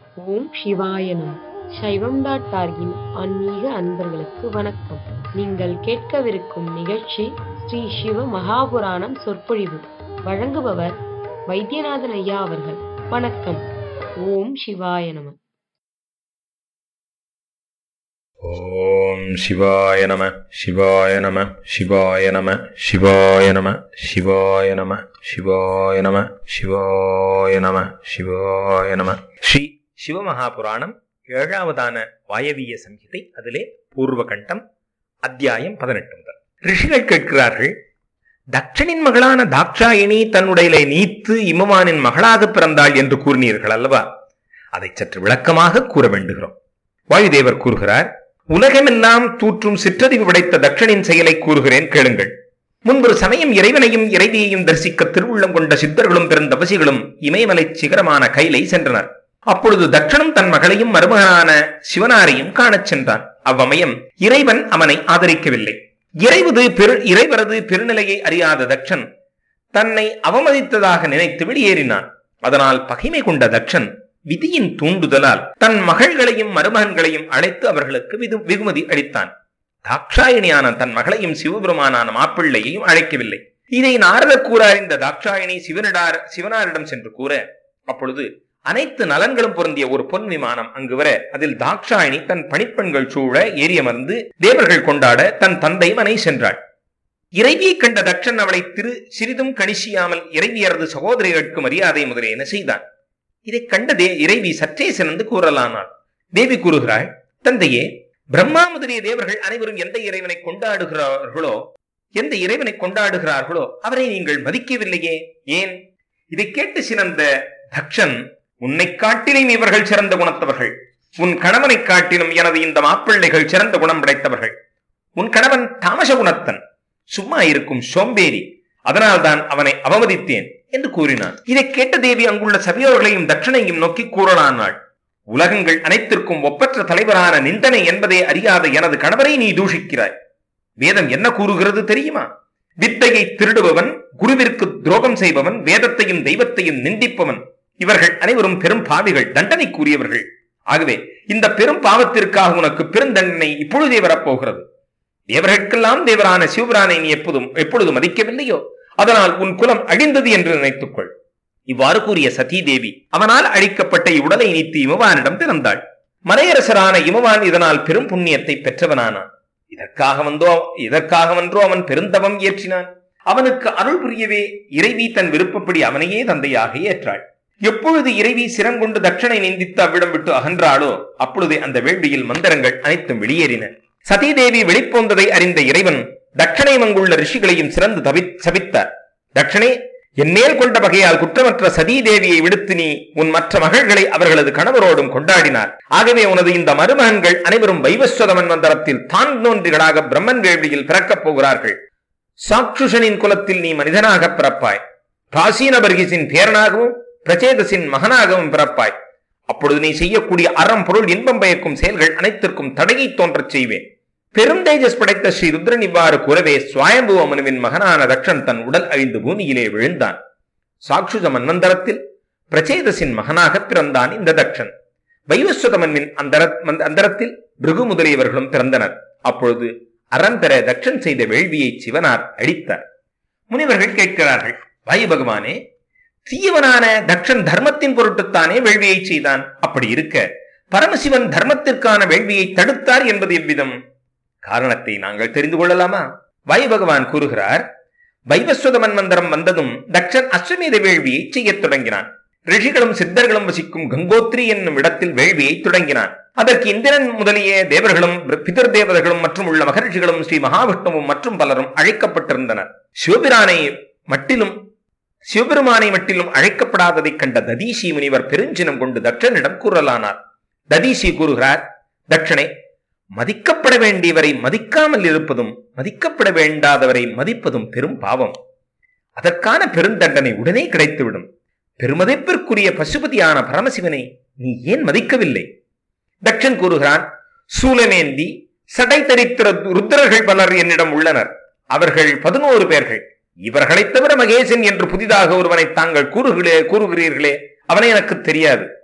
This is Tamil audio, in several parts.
ஓம் சிவாய நம சைவம் டாட் டார்கின் ஆன்மீக அன்பர்களுக்கு வணக்கம் நீங்கள் கேட்கவிருக்கும் நிகழ்ச்சி ஸ்ரீ சிவ மகாபுராணம் சொற்பொழிவு வழங்குபவர் வைத்தியநாதன் ஐயா அவர்கள் வணக்கம் ஓம் சிவாய நம ஓம் சிவாய நம சிவாய நம சிவாய நம சிவாய நம சிவாய நம சிவாய நம சிவாய நம சிவாய நம ஸ்ரீ சிவமகாபுராணம் ஏழாவதான வாயவிய சம்ஹிதை அதிலே பூர்வகண்டம் அத்தியாயம் பதினெட்டு முதல் ரிஷிகள் கேட்கிறார்கள் தட்சனின் மகளான தாக்ஷாயினி தன்னுடைய நீத்து இமவானின் மகளாக பிறந்தாள் என்று கூறினீர்கள் அல்லவா அதை சற்று விளக்கமாக கூற வேண்டுகிறோம் வாயுதேவர் கூறுகிறார் உலகமெல்லாம் தூற்றும் சிற்றறிவு படைத்த தட்சனின் செயலை கூறுகிறேன் கேளுங்கள் முன்பொரு சமயம் இறைவனையும் இறைவியையும் தரிசிக்க திருவுள்ளம் கொண்ட சித்தர்களும் பெருந்தபசிகளும் இமயமலை சிகரமான கைலை சென்றனர் அப்பொழுது தட்சனும் தன் மகளையும் மருமகனான சிவனாரையும் காணச் சென்றான் அவ்வமயம் இறைவன் அவனை ஆதரிக்கவில்லை இறைவது பெரு இறைவரது பெருநிலையை அறியாத தட்சன் தன்னை அவமதித்ததாக நினைத்து வெளியேறினான் அதனால் பகைமை கொண்ட தட்சன் விதியின் தூண்டுதலால் தன் மகள்களையும் மருமகன்களையும் அழைத்து அவர்களுக்கு விது- வெகுமதி அளித்தான் தாக்ஷாயணியான தன் மகளையும் சிவபெருமானான மாப்பிள்ளையையும் அழைக்கவில்லை இதை நாரதர் கூற அறிந்த தாக்ஷாயணி சிவனிடார் சிவனாரிடம் சென்று கூற அப்பொழுது அனைத்து நலன்களும் பொருந்திய ஒரு பொன் விமானம் அங்கு வர அதில் தாக்ஷாயணி தன் பணிப்பெண்கள் சூழ ஏறியமர்ந்து தேவர்கள் கொண்டாட தன் தந்தை மனை சென்றாள் இறைவியை கண்ட தட்சன் அவளை திரு சிறிதும் கணிசியாமல் இறைவியரது சகோதரிகளுக்கு மரியாதை முதலியன செய்தான் இதைக் கண்ட தே இறைவி சற்றே சிறந்து கூறலானாள் தேவி கூறுகிறாள் தந்தையே பிரம்மா முதலிய தேவர்கள் அனைவரும் எந்த இறைவனை கொண்டாடுகிறார்களோ எந்த இறைவனை கொண்டாடுகிறார்களோ அவரை நீங்கள் மதிக்கவில்லையே ஏன் இதை கேட்டு சிறந்த தக்ஷன் உன்னை காட்டிலும் இவர்கள் சிறந்த குணத்தவர்கள் உன் கணவனை காட்டிலும் எனது இந்த மாப்பிள்ளைகள் சிறந்த குணம் படைத்தவர்கள் உன் கணவன் தாமச குணத்தன் சும்மா இருக்கும் சோம்பேறி அதனால்தான் அவனை அவமதித்தேன் என்று கூறினான் இதை கேட்ட தேவி அங்குள்ள சபையோர்களையும் தட்சணையும் நோக்கி கூறலானாள் உலகங்கள் அனைத்திற்கும் ஒப்பற்ற தலைவரான நிந்தனை என்பதை அறியாத எனது கணவரை நீ தூஷிக்கிறாய் வேதம் என்ன கூறுகிறது தெரியுமா வித்தையை திருடுபவன் குருவிற்கு துரோகம் செய்பவன் வேதத்தையும் தெய்வத்தையும் நிந்திப்பவன் இவர்கள் அனைவரும் பெரும் பாவிகள் தண்டனைக்குரியவர்கள் ஆகவே இந்த பெரும் பாவத்திற்காக உனக்கு பெருந்தண்டனை இப்பொழுதே வரப்போகிறது தேவர்களுக்கெல்லாம் தேவரான சிவபிரானை நீ எப்போதும் எப்பொழுது மதிக்கவில்லையோ அதனால் உன் குலம் அழிந்தது என்று நினைத்துக்கொள் இவ்வாறு கூறிய சதீ தேவி அவனால் அழிக்கப்பட்ட இவ்வுடலை நீத்து இமவானிடம் பிறந்தாள் மலையரசரான இமவான் இதனால் பெரும் புண்ணியத்தை பெற்றவனானான் இதற்காக வந்தோ இதற்காக வன்றோ அவன் பெருந்தவம் இயற்றினான் அவனுக்கு அருள் புரியவே இறைவி தன் விருப்பப்படி அவனையே தந்தையாக ஏற்றாள் எப்பொழுது இறைவி சிரங்கொண்டு தட்சணை நிந்தித்து அவ்விடம் விட்டு அகன்றாளோ அப்பொழுதே அந்த வேள்வியில் மந்திரங்கள் அனைத்தும் வெளியேறின சதீதேவி வெளிப்போந்ததை அறிந்த இறைவன் தட்சணை மங்குள்ள ரிஷிகளையும் சிறந்து தவி சபித்தார் தட்சணே என் மேல் கொண்ட வகையால் குற்றமற்ற சதீதேவியை விடுத்து நீ உன் மற்ற மகள்களை அவர்களது கணவரோடும் கொண்டாடினார் ஆகவே உனது இந்த மருமகன்கள் அனைவரும் வைவஸ்வதமன் மந்திரத்தில் தான் தோன்றிகளாக பிரம்மன் வேள்வியில் பிறக்கப் போகிறார்கள் சாக்ஷுஷனின் குலத்தில் நீ மனிதனாக பிறப்பாய் பிராசீனபர்கிசின் பேரனாகவும் பிரச்சேதசின் மகனாகவும் பிறப்பாய் அப்பொழுது நீ செய்யக்கூடிய அறம் பொருள் இன்பம் பயக்கும் செயல்கள் அனைத்திற்கும் தடையை தோன்றச் செய்வேன் பெரும் தேஜஸ் படைத்த ஸ்ரீ ருத்ரன் இவ்வாறு கூறவே சுவாயம்புவ மனுவின் மகனான தக்ஷன் தன் உடல் அழிந்து பூமியிலே விழுந்தான் சாக்ஷுஜ மன்வந்தரத்தில் பிரச்சேதசின் மகனாக பிறந்தான் இந்த தக்ஷன் வைவஸ்வத மன்வின் அந்தர மந்த- அந்தரத்தில் பிருகு முதலியவர்களும் பிறந்தனர் அப்பொழுது அறம் பெற தக்ஷன் செய்த வேள்வியை சிவனார் அழித்தார் முனிவர்கள் கேட்கிறார்கள் வாயு பகவானே தீயவனான தக்ஷன் தர்மத்தின் பொருட்டுத்தானே வேள்வியை செய்தான் அப்படி இருக்க பரமசிவன் தர்மத்திற்கான வேள்வியை தடுத்தார் என்பது எவ்விதம் காரணத்தை நாங்கள் தெரிந்து கொள்ளலாமா வாயு பகவான் கூறுகிறார் வைவஸ்வத மன்வந்தரம் வந்ததும் தக்ஷன் அஸ்வமேத வேள்வியை செய்யத் தொடங்கினான் ரிஷிகளும் சித்தர்களும் வசிக்கும் கங்கோத்ரி என்னும் இடத்தில் வேள்வியை தொடங்கினான் அதற்கு இந்திரன் முதலிய தேவர்களும் பிதர் தேவதைகளும் மற்றும் உள்ள மகரிஷிகளும் ஸ்ரீ மகாவிஷ்ணுவும் மற்றும் பலரும் அழைக்கப்பட்டிருந்தனர் சிவபிரானை மட்டிலும் சிவபெருமானை மட்டிலும் அழைக்கப்படாததைக் கண்ட ததீசி முனிவர் பெருஞ்சினம் கொண்டு தட்சனிடம் கூறலானார் ததீசி கூறுகிறார் தட்சணே மதிக்கப்பட வேண்டியவரை மதிக்காமல் இருப்பதும் மதிக்கப்பட வேண்டாதவரை மதிப்பதும் பெரும் பாவம் அதற்கான பெருந்தண்டனை உடனே கிடைத்துவிடும் பெருமதிப்பிற்குரிய பசுபதியான பரமசிவனை நீ ஏன் மதிக்கவில்லை தட்சன் கூறுகிறான் சூலமேந்தி சடை தரித்திர ருத்ரர்கள் பலர் என்னிடம் உள்ளனர் அவர்கள் பதினோரு பேர்கள் இவர்களைத் தவிர மகேசன் என்று புதிதாக ஒருவனை தாங்கள் கூறுகளே கூறுகிறீர்களே அவனை எனக்கு தெரியாது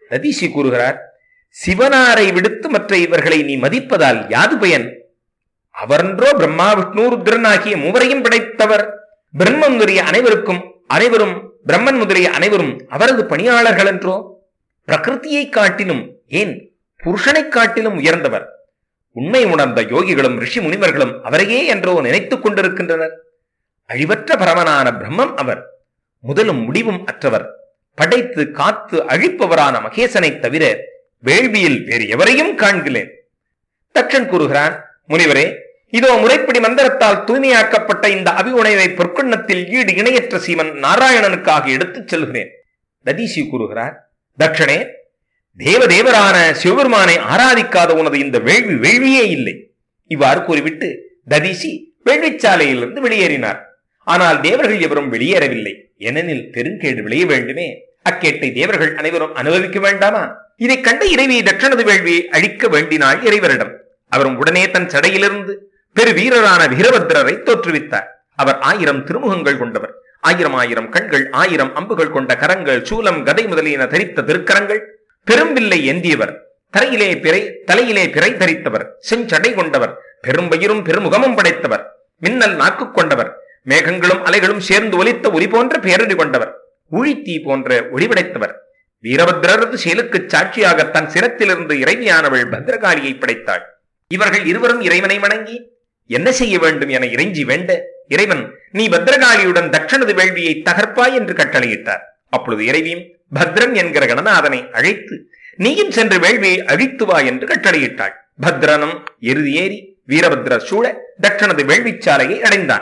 ததிசி கூறுகிறார் சிவனாரை விடுத்து மற்ற இவர்களை நீ மதிப்பதால் யாது பயன் அவரன்றோ பிரம்மா விஷ்ணு ருத்ரன் ஆகிய மூவரையும் படைத்தவர் பிரம்மம் முதலிய அனைவருக்கும் அனைவரும் பிரம்மன் முதலிய அனைவரும் அவரது பணியாளர்கள் என்றோ பிரகிருதியை காட்டிலும் ஏன் புருஷனைக் காட்டிலும் உயர்ந்தவர் உண்மை உணர்ந்த யோகிகளும் ரிஷி முனிவர்களும் அவரையே என்றோ நினைத்துக் கொண்டிருக்கின்றனர் அழிவற்ற பரமனான பிரம்மம் அவர் முதலும் முடிவும் அற்றவர் படைத்து காத்து அழிப்பவரான மகேசனைத் தவிர வேள்வியில் வேறு எவரையும் காண்கிறேன் தட்சன் கூறுகிறான் முனிவரே இதோ முறைப்படி மந்திரத்தால் தூய்மையாக்கப்பட்ட இந்த அவி உணவை பொற்குண்ணத்தில் ஈடு இணையற்ற சீமன் நாராயணனுக்காக எடுத்துச் செல்கிறேன் ததீசி கூறுகிறார் தட்சணே தேவதேவரான சிவபெருமானை ஆராதிக்காத உனது இந்த வேள்வி வேள்வியே இல்லை இவ்வாறு கூறிவிட்டு ததீசி வேள்விச்சாலையிலிருந்து வெளியேறினார் ஆனால் தேவர்கள் எவரும் வெளியேறவில்லை ஏனெனில் பெருங்கேடு விளைய வேண்டுமே அக்கேட்டை தேவர்கள் அனைவரும் அனுபவிக்க வேண்டாமா இதைக் கண்ட இறைவி தட்சணது வேள்வியை அழிக்க வேண்டினாள் இறைவரிடம் அவரும் உடனே தன் சடையிலிருந்து பெரு வீரரான வீரபத்திரரை தோற்றுவித்தார் அவர் ஆயிரம் திருமுகங்கள் கொண்டவர் ஆயிரம் ஆயிரம் கண்கள் ஆயிரம் அம்புகள் கொண்ட கரங்கள் சூலம் கதை முதலியன தரித்த திருக்கரங்கள் பெரும்பில்லை ஏந்தியவர் தரையிலே பிறை தலையிலே பிறை தரித்தவர் செஞ்சடை கொண்டவர் பெரும்பயிரும் பெருமுகமும் படைத்தவர் மின்னல் நாக்கு கொண்டவர் மேகங்களும் அலைகளும் சேர்ந்து ஒலித்த ஒலி போன்ற பேரடி கொண்டவர் ஊழித்தீ போன்ற ஒளிபடைத்தவர் வீரபத்ரரது செயலுக்குச் சாட்சியாக தன் சிரத்திலிருந்து இறைவியானவள் பத்ரகாளியை படைத்தாள் இவர்கள் இருவரும் இறைவனை வணங்கி என்ன செய்ய வேண்டும் என இறைஞ்சி வேண்ட இறைவன் நீ பத்ரகாளியுடன் தட்சணது வேள்வியை தகர்ப்பாய் என்று கட்டளையிட்டார் அப்பொழுது இறைவியும் பத்ரன் என்கிற கணநாதனை அழைத்து நீயும் சென்று வேள்வியை அழித்து வா என்று கட்டளையிட்டாள் பத்ரனும் எருதி ஏறி வீரபத்ரர் சூழ தட்சணது வேள்விச்சாலையை அடைந்தான்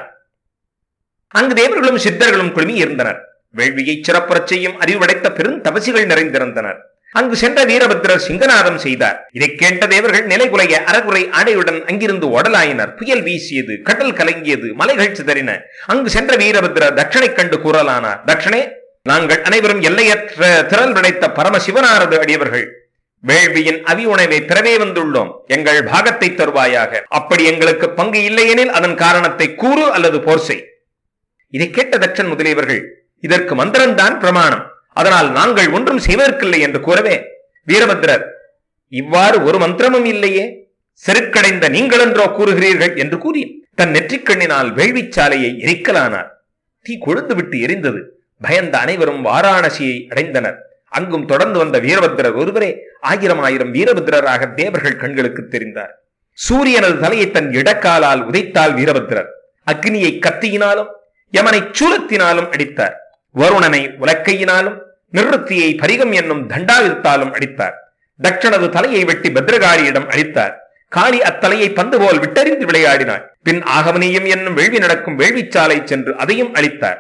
அங்கு தேவர்களும் சித்தர்களும் குழுமி இருந்தனர் வேள்வியை சிறப்புறச் செய்யும் அறிவுடைத்த பெரும் தபசிகள் நிறைந்திருந்தனர் அங்கு சென்ற வீரபத்ரர் சிங்கநாதம் செய்தார் இதைக் கேட்ட தேவர்கள் நிலைகுலைய அறகுறை ஆடையுடன் அங்கிருந்து ஓடலாயினர் புயல் வீசியது கடல் கலங்கியது மலைகள் சிதறின அங்கு சென்ற வீரபத்ரர் தட்சணைக் கண்டு கூறலானார் தட்சணே நாங்கள் அனைவரும் எல்லையற்ற திரள் விடைத்த பரமசிவனாரது அடியவர்கள் வேள்வியின் அவி உணவை பிறவே வந்துள்ளோம் எங்கள் பாகத்தை தருவாயாக அப்படி எங்களுக்கு பங்கு இல்லையெனில் அதன் காரணத்தை கூறு அல்லது போர் செய் இதை கேட்ட தட்சன் முதலியவர்கள் இதற்கு மந்திரம்தான் பிரமாணம் அதனால் நாங்கள் ஒன்றும் செய்வதற்கில்லை என்று கூறவே வீரபத்ரர் இவ்வாறு ஒரு மந்திரமும் இல்லையே செருக்கடைந்த நீங்களென்றோ கூறுகிறீர்கள் என்று கூறி தன் நெற்றிக்கண்ணினால் வேள்விச்சாலையை எரிக்கலானார் தீ கொழுந்து விட்டு எரிந்தது பயந்த அனைவரும் வாராணசியை அடைந்தனர் அங்கும் தொடர்ந்து வந்த வீரபத்ரர் ஒருவரே ஆயிரம் ஆயிரம் வீரபத்ரராக தேவர்கள் கண்களுக்கு தெரிந்தார் சூரியனது தலையை தன் இடக்காலால் உதைத்தால் வீரபத்ரர் அக்னியை கத்தியினாலும் யமனை சூலத்தினாலும் அடித்தார் வருணனை உலக்கையினாலும் நிறுத்தியை பரிகம் என்னும் தண்டாயுதத்தாலும் அடித்தார் தட்சணது தலையை வெட்டி பத்ரகாளியிடம் அளித்தார் காளி அத்தலையை பந்து போல் விட்டறிந்து விளையாடினாள் பின் ஆகமனியம் என்னும் வேள்வி நடக்கும் வேள்விச்சாலை சென்று அதையும் அளித்தார்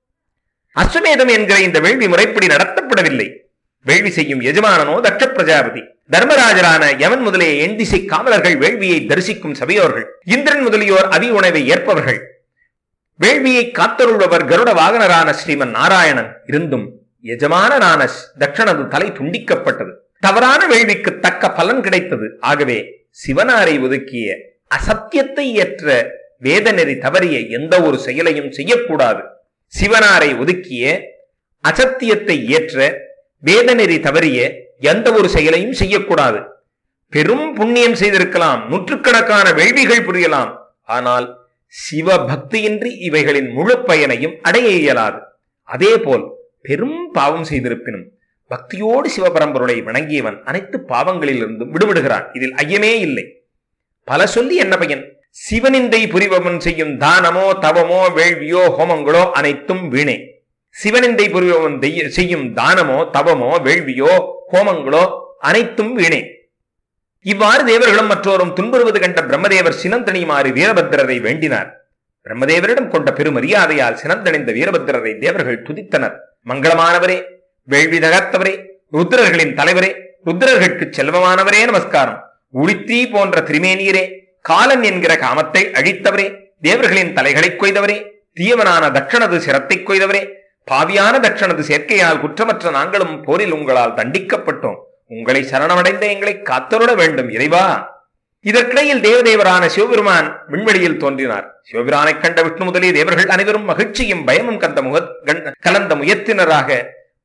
அஸ்வமேதம் என்கிற இந்த வேள்வி முறைப்படி நடத்தப்படவில்லை வேள்வி செய்யும் எஜமானனோ தட்ச பிரஜாபதி தர்மராஜரான யமன் முதலிய எண்திசை காவலர்கள் வேள்வியை தரிசிக்கும் சபையோர்கள் இந்திரன் முதலியோர் அவி உணவை ஏற்பவர்கள் வேள்வியை காத்தருள்பவர் கருட வாகனரான ஸ்ரீமன் நாராயணன் இருந்தும் எஜமானனான தட்சணது தலை துண்டிக்கப்பட்டது தவறான வேள்விக்கு தக்க பலன் கிடைத்தது ஆகவே சிவனாரை ஒதுக்கிய அசத்தியத்தை ஏற்ற வேதநெறி தவறிய எந்த ஒரு செயலையும் செய்யக்கூடாது சிவனாரை ஒதுக்கிய அசத்தியத்தை ஏற்ற வேதநெறி தவறிய எந்த ஒரு செயலையும் செய்யக்கூடாது பெரும் புண்ணியம் செய்திருக்கலாம் நூற்றுக்கணக்கான வேள்விகள் புரியலாம் ஆனால் சிவ பக்தியின்றி இவைகளின் முழு பயனையும் அடைய இயலாது அதேபோல் பெரும் பாவம் செய்திருப்பினும் பக்தியோடு சிவபரம்பொருளை வணங்கியவன் அனைத்து பாவங்களிலிருந்தும் விடுபடுகிறான் இதில் ஐயமே இல்லை பல சொல்லி என்ன பயன் சிவனிந்தை புரிபவன் செய்யும் தானமோ தவமோ வேள்வியோ ஹோமங்களோ அனைத்தும் வீணே சிவனிந்தை புரிபவன் தெய்ய- செய்யும் தானமோ தவமோ வேள்வியோ ஹோமங்களோ அனைத்தும் வீணே இவ்வாறு தேவர்களும் மற்றோரும் துன்புறுவது கண்ட பிரம்மதேவர் சினந்தணியுமாறு வீரபத்திரரை வேண்டினார் பிரம்மதேவரிடம் கொண்ட பெருமரியாதையால் சினந்தணிந்த வீரபத்திரரை தேவர்கள் துதித்தனர் மங்களமானவரே வேள்வி தகர்த்தவரே ருத்ரர்களின் தலைவரே ருத்ரர்களுக்கு செல்வமானவரே நமஸ்காரம் உளித்தீ போன்ற திரிமேனியரே காலன் என்கிற காமத்தை அழித்தவரே தேவர்களின் தலைகளைக் கொய்தவரே தீயவனான தட்சணது சிரத்தைக் கொய்தவரே பாவியான தட்சணது சேர்க்கையால் குற்றமற்ற நாங்களும் போரில் உங்களால் தண்டிக்கப்பட்டோம் உங்களை சரணமடைந்த எங்களை காத்தருட வேண்டும் இறைவா இதற்கிடையில் தேவதேவரான சிவபெருமான் விண்வெளியில் தோன்றினார் சிவபிரானைக் கண்ட விஷ்ணு முதலிய தேவர்கள் அனைவரும் மகிழ்ச்சியும் பயமும் கந்த முக கண்ட- கலந்த முயத்தினராக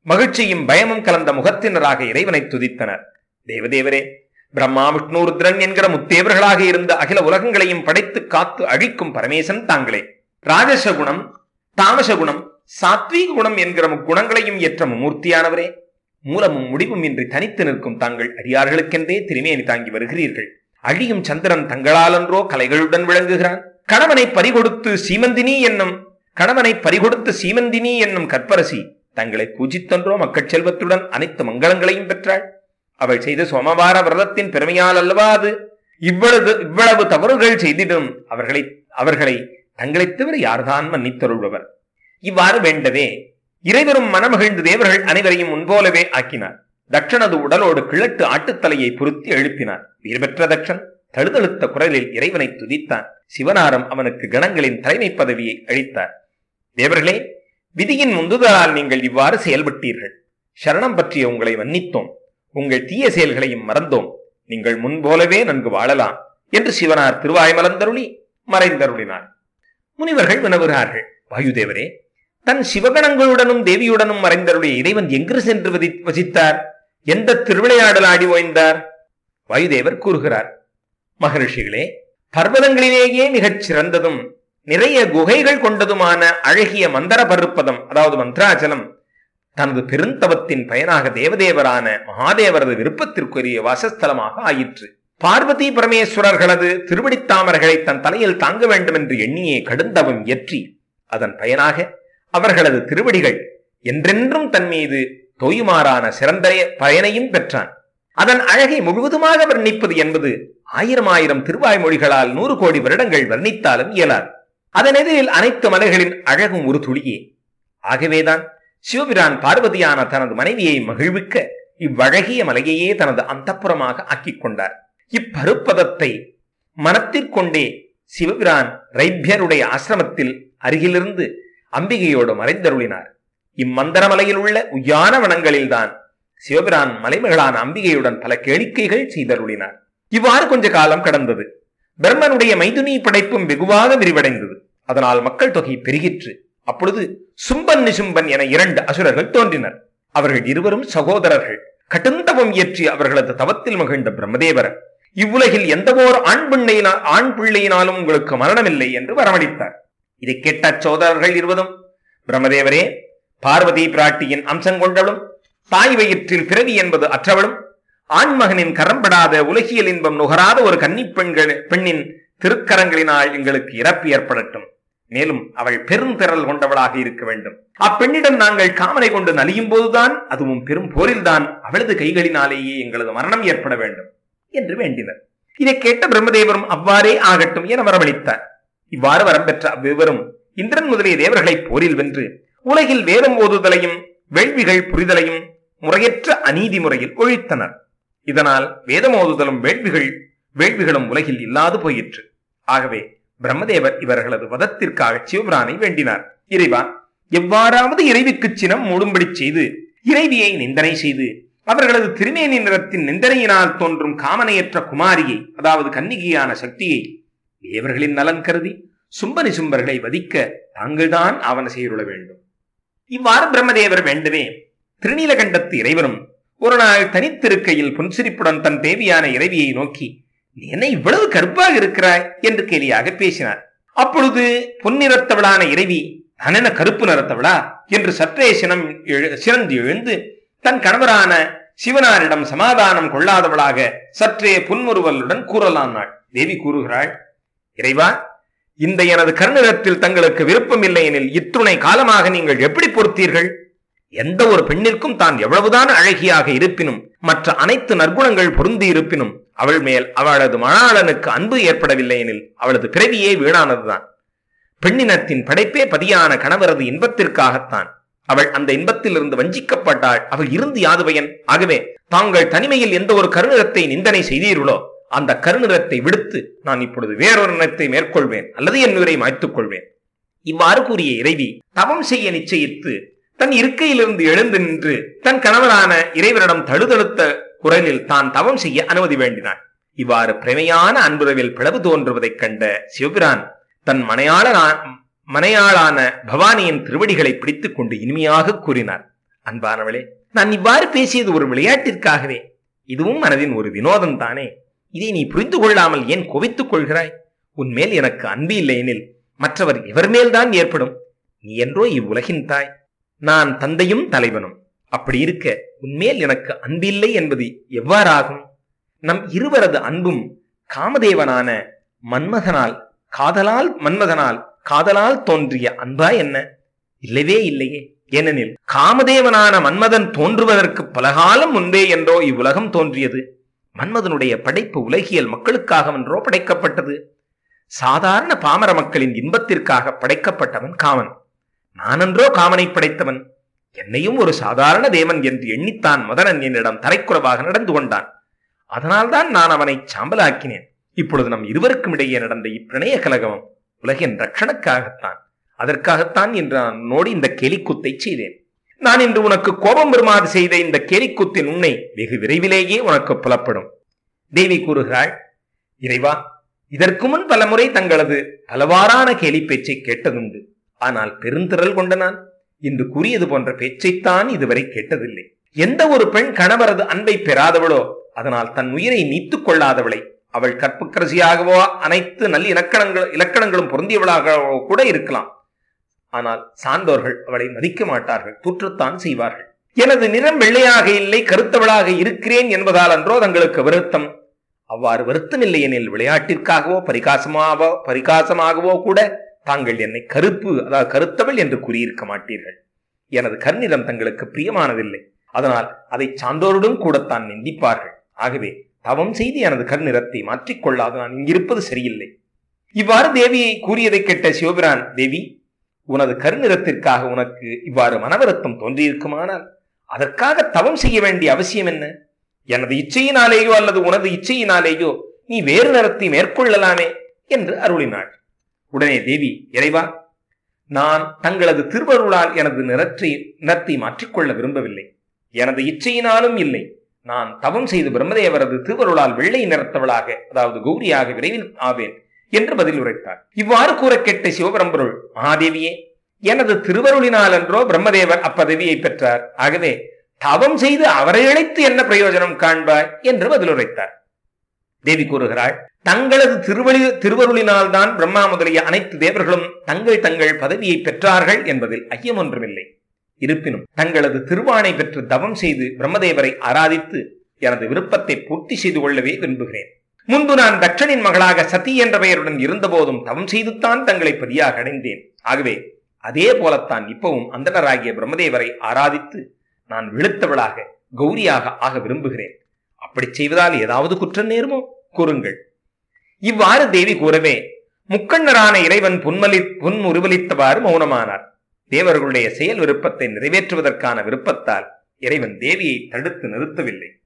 மகிழ்ச்சியும் பயமும் கலந்த முகத்தினராக இறைவனை துதித்தனர் தேவதேவரே பிரம்மா விஷ்ணு ருத்ரன் என்கிற முத்தேவர்களாக இருந்த அகில உலகங்களையும் படைத்து காத்து அழிக்கும் பரமேசன் தாங்களே ராஜச குணம் தாமச குணம் சாத்வீக குணம் என்கிற முக்குணங்களையும் ஏற்ற மும்மூர்த்தியானவரே மூலமும் முடிவும் இன்றி தனித்து நிற்கும் தாங்கள் அடியார்களுக்கென்றே திருமேனி தாங்கி வருகிறீர்கள் அழியும் சந்திரன் தங்களாலன்றோ கலைகளுடன் விளங்குகிறான் கணவனை பறிகொடுத்து சீமந்தினி என்னும் கணவனை பறிகொடுத்து சீமந்தினி என்னும் கற்பரசி தங்களை பூஜித்தன்றோ மக்கள் செல்வத்துடன் அனைத்து மங்களங்களையும் பெற்றாள் அவள் செய்த சோமவார விரதத்தின் பெருமையால் அல்லவா அது இவ்வளவு இவ்வளவு தவறுகள் செய்திடும் அவர்களை அவர்களை தங்களைத் தவிர யார்தான் மன்னித்தருள்பவர் இவ்வாறு வேண்டவே இறைவரும் மனமகிழ்ந்து தேவர்கள் அனைவரையும் முன்போலவே ஆக்கினார் தட்சனது உடலோடு கிழட்டு ஆட்டுத்தலையை பொருத்தி எழுப்பினார் வீர்பெற்ற தட்சன் தழுதழுத்த குரலில் இறைவனை துதித்தான் சிவனாரம் அவனுக்கு கணங்களின் தலைமை பதவியை அளித்தார் தேவர்களே விதியின் முந்துதலால் நீங்கள் இவ்வாறு செயல்பட்டீர்கள் சரணம் பற்றிய உங்களை மன்னித்தோம் உங்கள் தீய செயல்களையும் மறந்தோம் நீங்கள் முன்போலவே நன்கு வாழலாம் என்று சிவனார் திருவாய் மலர்ந்தருளி மறைந்தருளினார் முனிவர்கள் வினவுகிறார்கள் வாயுதேவரே தன் சிவகணங்களுடனும் தேவியுடனும் மறைந்தருடைய இறைவன் எங்கு சென்று வதி- வசித்தார் எந்த திருவிளையாடல் ஆடி ஓய்ந்தார் வாயுதேவர் கூறுகிறார் மகரிஷிகளே பர்வதங்களிலேயே மிகச் சிறந்ததும் நிறைய குகைகள் கொண்டதுமான அழகிய மந்தர பருப்பதம் அதாவது மந்திராச்சலம் தனது பெருந்தவத்தின் பயனாக தேவதேவரான மகாதேவரது விருப்பத்திற்குரிய வாசஸ்தலமாக ஆயிற்று பார்வதி பரமேஸ்வரர்களது திருவடித்தாமர்களை தன் தலையில் தாங்க வேண்டும் என்று எண்ணியே கடுந்தவம் இயற்றி அதன் பயனாக அவர்களது திருவடிகள் என்றென்றும் தன் மீது தொய்யுமாறான சிறந்த பயனையும் பெற்றான் அதன் அழகை முழுவதுமாக வர்ணிப்பது என்பது ஆயிரம் ஆயிரம் திருவாய்மொழிகளால் நூறு கோடி வருடங்கள் வர்ணித்தாலும் இயலாது அதன் எதிரில் அனைத்து மலைகளின் அழகும் ஒரு துளியே ஆகவேதான் சிவபிரான் பார்வதியான தனது மனைவியை மகிழ்விக்க இவ்வழகிய மலையையே தனது அந்தப்புறமாக ஆக்கிக் கொண்டார் இப்பருப்பதத்தை மனத்திற்கொண்டே சிவபிரான் ரைபியருடைய ஆசிரமத்தில் அருகிலிருந்து அம்பிகையோடு மறைந்தருளினார் இம்மந்தரமலையில் உள்ள உய்யான வனங்களில்தான் சிவபிரான் மலைமகளான அம்பிகையுடன் பல கேளிக்கைகள் செய்தருளினார் இவ்வாறு கொஞ்ச காலம் கடந்தது பிரம்மனுடைய மைதுனி படைப்பும் வெகுவாக விரிவடைந்தது அதனால் மக்கள் தொகை பெருகிற்று அப்பொழுது சும்பன் நிசும்பன் என இரண்டு அசுரர்கள் தோன்றினர் அவர்கள் இருவரும் சகோதரர்கள் கட்டுந்தவம் இயற்றி அவர்களது தவத்தில் மகிழ்ந்த பிரம்மதேவர் இவ்வுலகில் எந்தவோர் ஆண் பிள்ளையினா ஆண் பிள்ளையினாலும் உங்களுக்கு மரணமில்லை என்று வரமளித்தார் இதை கேட்ட சோதரர்கள் இருவதும் பிரம்மதேவரே பார்வதி பிராட்டியின் அம்சம் கொண்டவளும் தாய் வயிற்றில் பிறவி என்பது அற்றவளும் ஆண்மகனின் கரம்படாத உலகியல் இன்பம் நுகராத ஒரு கன்னிப் பெண்கள் பெண்ணின் திருக்கரங்களினால் எங்களுக்கு இறப்பு ஏற்படட்டும் மேலும் அவள் பெருந்திரள் கொண்டவளாக இருக்க வேண்டும் அப்பெண்ணிடம் நாங்கள் காமனை கொண்டு நலியும் போதுதான் அதுவும் பெரும் போரில்தான் அவளது கைகளினாலேயே எங்களது மரணம் ஏற்பட வேண்டும் என்று வேண்டினர் இதை கேட்ட பிரம்மதேவரும் அவ்வாறே ஆகட்டும் என வரவழைத்தார் இவ்வாறு வரம் பெற்ற அவ்விவரும் இந்திரன் முதலிய தேவர்களை போரில் வென்று உலகில் வேதம் ஓதுதலையும் வேள்விகள் புரிதலையும் முறையற்ற அநீதி முறையில் ஒழித்தனர் இதனால் வேதம் ஓதுதலும் வேள்விகள் வேள்விகளும் உலகில் இல்லாது போயிற்று ஆகவே பிரம்மதேவர் இவர்களது வதத்திற்காக சிவபிரானை வேண்டினார் இறைவா எவ்வாறாவது இறைவிக்கு சினம் மூடும்படி செய்து இறைவியை நிந்தனை செய்து அவர்களது திருமேனி நிறத்தின் நிந்தனையினால் தோன்றும் காமனையற்ற குமாரியை அதாவது கன்னிகையான சக்தியை தேவர்களின் நலன் கருதி சும்பனி சும்பர்களை வதிக்க தாங்கள்தான் ஆவண செய்துள்ள வேண்டும் இவ்வாறு பிரம்மதேவர் வேண்டவே திருநீலகண்டத்து இறைவனும் ஒரு நாள் தனித்திருக்கையில் புன்சிரிப்புடன் தன் தேவியான இறைவியை நோக்கி "நீ என்ன இவ்வளவு கருப்பாக இருக்கிறாய் என்று கேலியாக பேசினார் அப்பொழுது பொன்னிறத்தவளான இறைவி நான் என்ன கருப்பு நிறத்தவளா என்று சற்றே சினம் எழு- சினந்து எழுந்து தன் கணவரான சிவனாரிடம் சமாதானம் கொள்ளாதவளாக சற்றே புன்முறுவலுடன் கூறலானாள் தேவி கூறுகிறாள் இறைவா இந்த எனது கருநிறத்தில் தங்களுக்கு விருப்பமில்லை எனில் இத்துணை காலமாக நீங்கள் எப்படி பொறுத்தீர்கள் எந்த ஒரு பெண்ணிற்கும் தான் எவ்வளவுதான் அழகியாக இருப்பினும் மற்ற அனைத்து நற்குணங்கள் பொருந்தி இருப்பினும் அவள் மேல் அவளது மணாளனுக்கு அன்பு ஏற்படவில்லை எனில் அவளது பிறவியே வீணானதுதான் பெண்ணினத்தின் படைப்பே பதியான கணவரது இன்பத்திற்காகத்தான் அவள் அந்த இன்பத்திலிருந்து வஞ்சிக்கப்பட்டாள் அவள் இருந்து யாது பயன் ஆகவே தாங்கள் தனிமையில் எந்த ஒரு கருநிறத்தை நிந்தனை செய்தீர்களோ அந்த கருநிறத்தை விடுத்து நான் இப்பொழுது வேறொரு நிறத்தை மேற்கொள்வேன் அல்லது என் உயிரை மாய்த்துக் கொள்வேன் இவ்வாறு கூறிய இறைவி தவம் செய்ய நிச்சயித்து தன் இருக்கையிலிருந்து எழுந்து நின்று தன் கணவரான இறைவரிடம் தழுதழுத்த குரலில் தான் தவம் செய்ய அனுமதி வேண்டினாள் இவ்வாறு பிரமையான அன்புறவில் பிளவு தோன்றுவதைக் கண்ட சிவபிரான் தன் மனையாளனா மனையாளான பவானியின் திருவடிகளை பிடித்துக் கொண்டு இனிமையாக கூறினார் அன்பானவளே நான் இவ்வாறு பேசியது ஒரு விளையாட்டிற்காகவே இதுவும் மனதின் ஒரு வினோதம் தானே இதை நீ புரிந்து கொள்ளாமல் ஏன் குவித்துக் கொள்கிறாய் உன்மேல் எனக்கு அன்பு இல்லை எனில் மற்றவர் எவர் மேல்தான் ஏற்படும் நீ என்றோ இவ்வுலகின் தாய் நான் தந்தையும் தலைவனும் அப்படி இருக்க உன்மேல் எனக்கு அன்பில்லை என்பது எவ்வாறாகும் நம் இருவரது அன்பும் காமதேவனான மன்மதனால் காதலால் மன்மதனால் காதலால் தோன்றிய அன்பா என்ன இல்லவே இல்லையே ஏனெனில் காமதேவனான மன்மதன் தோன்றுவதற்கு பலகாலம் முன்பே என்றோ இவ்வுலகம் தோன்றியது மன்மதனுடைய படைப்பு உலகியல் மக்களுக்காகவென்றோ படைக்கப்பட்டது சாதாரண பாமர மக்களின் இன்பத்திற்காக படைக்கப்பட்டவன் காமன் நானன்றோ காமனை படைத்தவன் என்னையும் ஒரு சாதாரண தேவன் என்று எண்ணித்தான் மதனன் என்னிடம் தரைக்குறவாக நடந்து கொண்டான் அதனால்தான் நான் அவனை சாம்பலாக்கினேன் இப்பொழுது நம் இருவருக்கும் இடையே நடந்த இப்பிரணய கலகமம் உலகின் ரட்சணுக்காகத்தான் அதற்காகத்தான் இன்று நான் உன்னோடு இந்த கேலிக்கூத்தை செய்தேன் நான் இன்று உனக்கு கோபம் வருமாறு செய்த இந்த கேலிக்கூத்தின் உண்மை வெகு விரைவிலேயே உனக்கு புலப்படும் தேவி கூறுகிறாள் இறைவா இதற்கு முன் பலமுறை தங்களது பலவாறான கேலி பேச்சை கேட்டதுண்டு ஆனால் பெருந்திரள் கொண்ட நான் இன்று கூறியது போன்ற பேச்சைத்தான் இதுவரை கேட்டதில்லை எந்த ஒரு பெண் கணவரது அன்பை பெறாதவளோ அதனால் தன் உயிரை நீத்துக் கொள்ளாதவளை அவள் கற்புக்கரசியாகவோ அனைத்து நல்ல இலக்கணங்கள் இலக்கணங்களும் பொருந்தியவளாகவோ கூட இருக்கலாம் ஆனால் சான்றோர்கள் அவளை மதிக்க மாட்டார்கள் தூற்றத்தான் செய்வார்கள் எனது நிறம் வெள்ளையாக இல்லை கருத்தவளாக இருக்கிறேன் என்பதால் அன்றோ தங்களுக்கு வருத்தம் அவ்வாறு வருத்தம் இல்லை எனில் விளையாட்டிற்காகவோ பரிகாசமாகவோ பரிகாசமாகவோ கூட தாங்கள் என்னை கருப்பு அதாவது கருத்தவள் என்று கூறியிருக்க மாட்டீர்கள் எனது கர்நிலம் தங்களுக்கு பிரியமானதில்லை அதனால் அதை சான்றோருடன் கூடத்தான் நிந்திப்பார்கள் ஆகவே தவம் செய்து எனது கர்நிறத்தை மாற்றிக்கொள்ளாது நான் இங்கிருப்பது சரியில்லை இவ்வாறு தேவியை கூறியதை கேட்ட சிவபிரான் தேவி உனது கருநிறத்திற்காக உனக்கு இவ்வாறு மனவருத்தம் தோன்றியிருக்குமானால் அதற்காக தவம் செய்ய வேண்டிய அவசியம் என்ன எனது இச்சையினாலேயோ அல்லது உனது இச்சையினாலேயோ நீ வேறு நிறத்தை மேற்கொள்ளலாமே என்று அருளினாள் உடனே தேவி இறைவா நான் தங்களது திருவருளால் எனது நிறத்தை நிறத்தை மாற்றிக்கொள்ள விரும்பவில்லை எனது இச்சையினாலும் இல்லை நான் தவம் செய்து பிரம்மதேவரது திருவருளால் வெள்ளை நிறத்தவளாக அதாவது கௌரியாக விரைவில் ஆவேன் என்று பதில் உரைத்தார் இவ்வாறு கூற கேட்ட சிவபரம்பொருள் மகாதேவியே எனது திருவருளினால் என்றோ பிரம்மதேவர் அப்பதவியை பெற்றார் ஆகவே தவம் செய்து அவரை அழைத்து என்ன பிரயோஜனம் காண்பாய் என்று பதில் உரைத்தார் தேவி கூறுகிறாள் தங்களது திருவழி திருவருளினால் தான் பிரம்மா முதலிய அனைத்து தேவர்களும் தங்கள் தங்கள் பதவியை பெற்றார்கள் என்பதில் ஐயம் ஒன்றுமில்லை இருப்பினும் தங்களது திருவானை பெற்று தவம் செய்து பிரம்மதேவரை ஆராதித்து எனது விருப்பத்தை பூர்த்தி செய்து கொள்ளவே விரும்புகிறேன் முன்பு நான் தட்சனின் மகளாக சதி என்ற பெயருடன் இருந்தபோதும் தவம் செய்துத்தான் தங்களை பதியாக அடைந்தேன் ஆகவே அதே போலத்தான் இப்பவும் அந்தனராகிய பிரம்மதேவரை ஆராதித்து நான் வெளுத்தவளாக கௌரியாக ஆக விரும்புகிறேன் அப்படி செய்வதால் ஏதாவது குற்றம் நேருமோ கூறுங்கள் இவ்வாறு தேவி கூறவே முக்கண்ணரான இறைவன் புன்மலி புன் உருவலித்தவாறு மௌனமானார் தேவர்களுடைய செயல் விருப்பத்தை நிறைவேற்றுவதற்கான விருப்பத்தால் இறைவன் தேவியை தடுத்து நிறுத்தவில்லை